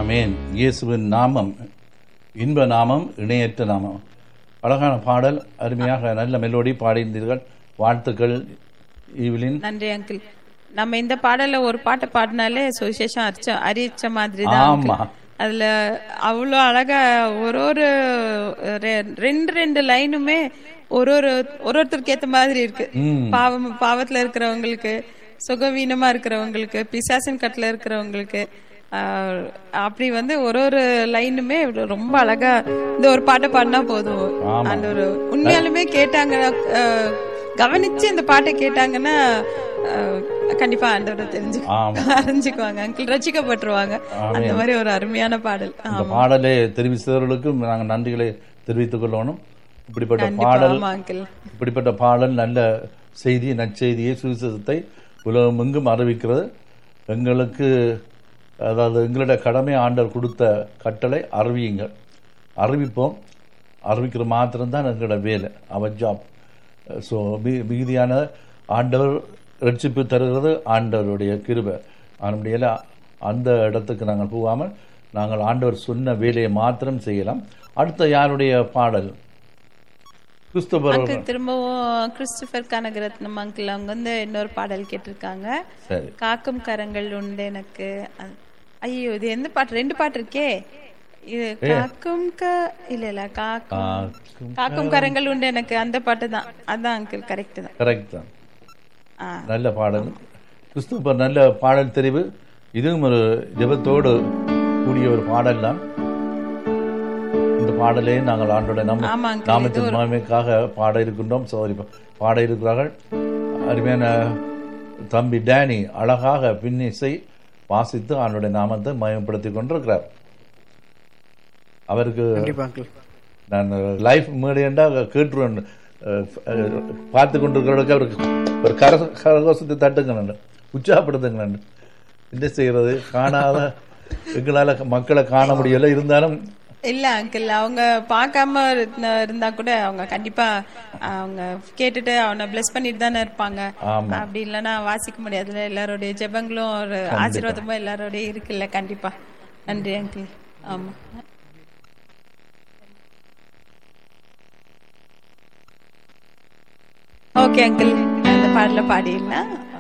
ஆமென் இயேசுவின் நாமம் இன்ப நாமம் இணையற்ற நாமம் அழகான பாடல் அருமையாக நல்ல மெலோடி பாடியிருந்தீர்கள் வாழ்த்துக்கள் ஈவிலின் நன்றி அங்கிள் நம்ம இந்த பாடல்ல ஒரு பாட்டை பாடினாலே சுவிசேஷம் அரிச்ச அரிச்ச மாதிரி தான் ஆமா. uncle. அதுல அவ்வளோ அழகா ஒரு ஒரு ரெ- ரெண்டு ரெண்டு லைனுமே ஒரு ஒரு ஒரு ஒருத்தருக்கு ஏத்த மாதிரி இருக்கு பாவம் பாவத்துல இருக்கிறவங்களுக்கு சுகவீனமா இருக்கிறவங்களுக்கு பிசாசின் கட்டுல இருக்கிறவங்களுக்கு ஆஹ், அப்படி வந்து ஒரு ஒரு லைனுமே ரொம்ப அழகா இந்த ஒரு பாட்டை பாடினா போதும் அந்த ஒரு உண்மையாலுமே கேட்டாங்க ஆஹ், கவனிச்சு இந்த பாட்டை கேட்டாங்கன்னா ஆஹ், கண்டிப்பா ஆண்டவரை தெரிஞ்சு ஆமா. அறிஞ்சுக்குவாங்க அங்கிள் ரசிக்கப்பட்டுருவாங்க அந்த மாதிரி ஒரு அருமையான பாடல் ஆ, இந்த பாடலை தெரிவித்தவர்களுக்கும் நாங்கள் நன்றிகளை தெரிவித்துக் கொள்ளணும் இப்படிப்பட்ட கண்டிப்பா பாடல் ஆமா அங்கிள் இப்படிப்பட்ட பாடல் நல்ல செய்தி நற்செய்தியை சுவிசேஷத்தை உலகமெங்கும் அறிவிக்கிறது எங்களுக்கு அதாவது எங்களுடைய கடமை ஆண்டவர் கொடுத்த கட்டளை அறிவியுங்கள் அறிவிப்போம் அறிவிக்கிற மாத்திரம்தான் எங்களோட வேலை அவர் ஜாப் ஸோ மிகுதியான ஆண்டவர் ரட்சிப்பு தருகிறது ஆண்டவருடைய கிருபை அதனுடைய அந்த இடத்துக்கு நாங்கள் போகாமல் நாங்கள் ஆண்டவர் சொன்ன வேலையை மாத்திரம் செய்யலாம் அடுத்த யாருடைய பாடல் கிறிஸ்துவர் அங்கிள் திரும்பவும் கிறிஸ்டபர் கனகரத்னம் அங்கிள் அவங்க வந்து இன்னொரு பாடல் கேட்டிருக்காங்க சரி காக்கும் கரங்கள் உண்டு எனக்கு அ- ஐயோ இது எந்த பாட்டு ரெண்டு பாட்டு இருக்கே இது காக்கும் க இல்ல இல்ல காக்கும் காக்கும் காக்கும் கரங்கள் உண்டு எனக்கு அந்த பாட்டு தான் அதான் அங்கிள் கரெக்ட் தான் கரெக்ட் தான் ஆ. நல்ல பாடல் கிறிஸ்துவர் நல்ல பாடல் தெரிவு இதுவும் ஒரு ஜெபத்தோடு கூடிய ஒரு பாடல் தான் இந்த பாடலே நாங்கள் ஆண்டோட நம்ம ஆமா uncle. நாமத்தின் மகிமைக்காக பாட இருக்கின்றோம் சோதரி பாட இருக்கிறார்கள் அருமையான தம்பி டேனி அழகாக பின்னிசை வாசித்து ஆண்டோட நாமத்தை மயமப்படுத்திக் கொண்டிருக்கிறார் அவருக்கு கண்டிப்பா அங்கிள் நான் லைஃப் மேடையண்டா கேட்டுருவேன் அஹ், அஹ், பார்த்து கொண்டிருக்கிறவர்களுக்கு அவருக்கு ஒரு கர கரகோசத்தை தட்டுங்க நான் உற்சாகப்படுத்துங்க நான் என்ன செய்யறது காணாத எங்களால் மக்களை காண முடியல இருந்தாலும் இல்ல அங்கிள் அவங்க பார்க்காம இருந்த- இருந்தா கூட அவங்க கண்டிப்பா அவங்க கேட்டுட்டு அவனை பிளஸ் பண்ணிட்டு தானே இருப்பாங்க ஆமா. அப்படி இல்லைன்னா வாசிக்க முடியாதுல்ல எல்லாருடைய ஜெபங்களும் ஒரு ஆசீர்வாதமும் எல்லாரோடய இருக்குல்ல கண்டிப்பா நன்றி அங்கிள் ஆமா ஓகே அங்கிள் அந்த பாடல பாடிடலாம்